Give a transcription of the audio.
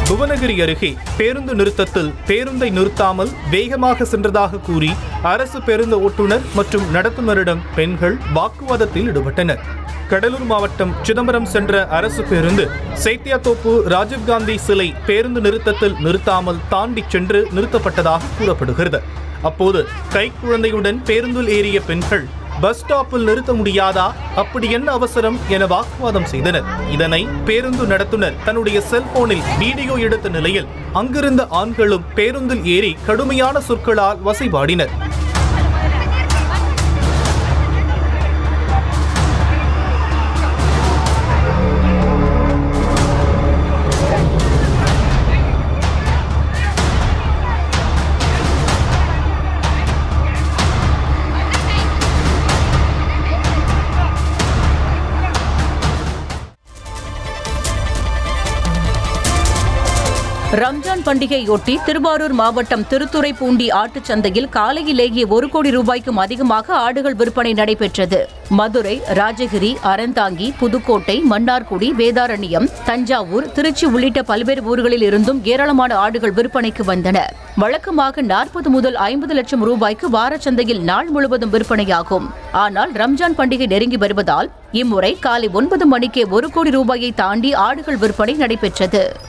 புவனகிரி அருகே பேருந்து நிறுத்தத்தில் பேருந்தை நிறுத்தாமல் வேகமாக சென்றதாக கூறி அரசு பேருந்து ஓட்டுநர் மற்றும் நடத்துனரிடம் பெண்கள் வாக்குவாதத்தில் ஈடுபட்டனர் கடலூர் மாவட்டம் சிதம்பரம் சென்ற அரசு பேருந்து சைத்தியாத்தோப்பு ராஜீவ்காந்தி சிலை பேருந்து நிறுத்தத்தில் நிறுத்தாமல் தாண்டி சென்று நிறுத்தப்பட்டதாக கூறப்படுகிறது அப்போது கைக்குழந்தையுடன் பேருந்தில் ஏறிய பெண்கள் பஸ் ஸ்டாப்பில் நிறுத்த முடியாதா அப்படி என்ன அவசரம் என வாக்குவாதம் செய்தனர் இதனை பேருந்து நடத்துனர் தன்னுடைய செல்போனில் வீடியோ எடுத்த நிலையில் அங்கிருந்த ஆண்களும் பேருந்தில் ஏறி கடுமையான சொற்களால் வசைபாடினர் ரம்ஜான் பண்டிகையொட்டி திருவாரூர் மாவட்டம் திருத்துறைப்பூண்டி ஆட்டுச் சந்தையில் காலையிலேயே ஒரு கோடி ரூபாய்க்கும் அதிகமாக ஆடுகள் விற்பனை நடைபெற்றது மதுரை ராஜகிரி அறந்தாங்கி புதுக்கோட்டை மன்னார்குடி வேதாரண்யம் தஞ்சாவூர் திருச்சி உள்ளிட்ட பல்வேறு ஊர்களில் இருந்தும் ஏராளமான ஆடுகள் விற்பனைக்கு வந்தன வழக்கமாக நாற்பது முதல் ஐம்பது லட்சம் ரூபாய்க்கு வாரச்சந்தையில் நாள் முழுவதும் விற்பனையாகும் ஆனால் ரம்ஜான் பண்டிகை நெருங்கி வருவதால் இம்முறை காலை ஒன்பது மணிக்கே ஒரு கோடி ரூபாயை தாண்டி ஆடுகள் விற்பனை நடைபெற்றது